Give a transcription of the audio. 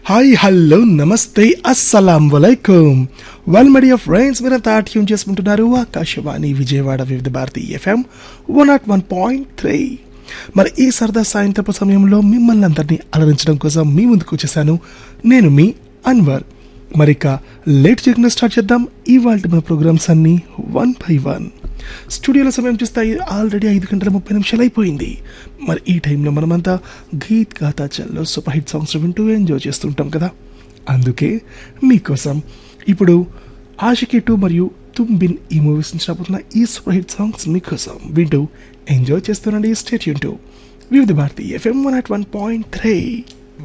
hi hello నమస్తే అస్సలాం వలైకుం వెల్ మీడియా ఫ్రెండ్స్ మీరంతా ట్యూన్ చేసుకుంటున్నారు Akashvani Vijayawada Vividh Bharati FM one nought one point three మరి ఈ సరదా సాయంత్రపు సమయంలో మిమ్మల్ని అందరినీ అలరించడం కోసం మీ ముందుకు వచ్చేసాను నేను మీ అన్వర్ మరి ఇక లేట్ చేయకుండా స్టార్ట్ చేద్దాం ఇవాళ మన ప్రోగ్రామ్స్ అన్ని వన్ బై వన్ స్టూడియోలో సమయం చూస్తే ఆల్రెడీ ఐదు గంటల ముప్పై నిమిషాలు అయిపోయింది మరి ఈ టైంలో మనమంతా Geet Gaata Chalo super hit songs వింటూ ఎంజాయ్ చేస్తుంటాం కదా అందుకే మీకోసం ఇప్పుడు ఆషికి టూ మరియు తుమ్ బిన్ ఈ మూవీస్ నుంచి రాబోతున్న ఈ సూపర్ హిట్ సాంగ్స్ మీకోసం వింటూ ఎంజాయ్ చేస్తుండండి స్టేట్ యూన్ Vividh Bharati FM one at one point three